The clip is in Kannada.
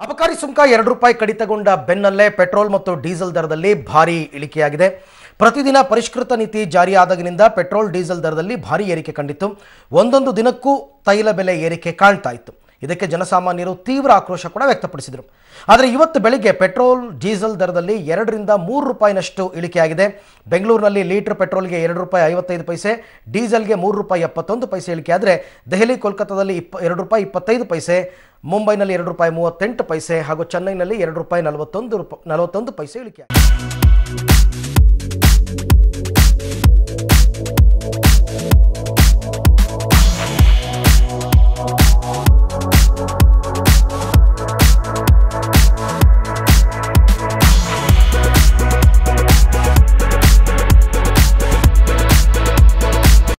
ಅಬಕಾರಿ ಸುಂಕ ಎರಡು ರೂಪಾಯಿ ಕಡಿತಗೊಂಡ ಬೆನ್ನಲ್ಲೇ ಪೆಟ್ರೋಲ್ ಮತ್ತು ಡೀಸೆಲ್ ದರದಲ್ಲಿ ಭಾರಿ ಇಳಿಕೆಯಾಗಿದೆ ಪ್ರತಿದಿನ ಪರಿಷ್ಕೃತ ನೀತಿ ಜಾರಿಯಾದಾಗಿನಿಂದ ಪೆಟ್ರೋಲ್ ಡೀಸೆಲ್ ದರದಲ್ಲಿ ಭಾರಿ ಏರಿಕೆ ಕಂಡಿತ್ತು ಒಂದೊಂದು ದಿನಕ್ಕೂ ತೈಲ ಬೆಲೆ ಏರಿಕೆ ಕಾಣ್ತಾ ಇತ್ತು ಇದಕ್ಕೆ ಜನಸಾಮಾನ್ಯರು ತೀವ್ರ ಆಕ್ರೋಶ ಕೂಡ ವ್ಯಕ್ತಪಡಿಸಿದರು ಆದರೆ ಇವತ್ತು ಬೆಳಿಗ್ಗೆ ಪೆಟ್ರೋಲ್ ಡೀಸೆಲ್ ದರದಲ್ಲಿ ಎರಡರಿಂದ ಮೂರು ರೂಪಾಯಿನಷ್ಟು ಇಳಿಕೆಯಾಗಿದೆ ಬೆಂಗಳೂರಿನಲ್ಲಿ ಲೀಟರ್ ಪೆಟ್ರೋಲ್ಗೆ ಎರಡು ರೂಪಾಯಿ ಐವತ್ತೈದು ಪೈಸೆ ಡೀಸೆಲ್ಗೆ ಮೂರು ರೂಪಾಯಿ ಎಪ್ಪತ್ತೊಂದು ಪೈಸೆ ಇಳಿಕೆ ಆದರೆ ದೆಹಲಿ ಕೋಲ್ಕತ್ತಾದಲ್ಲಿ ಇಪ್ಪ ಎರಡು ರೂಪಾಯಿ ಇಪ್ಪತ್ತೈದು ಪೈಸೆ ಮುಂಬೈನಲ್ಲಿ ಎರಡು ರೂಪಾಯಿ ಮೂವತ್ತೆಂಟು ಪೈಸೆ ಹಾಗೂ ಚೆನ್ನೈನಲ್ಲಿ ಎರಡು ರೂಪಾಯಿ ನಲವತ್ತೊಂದು ರೂಪ ನಲವತ್ತೊಂದು ಪೈಸೆ ಇಳಿಕೆ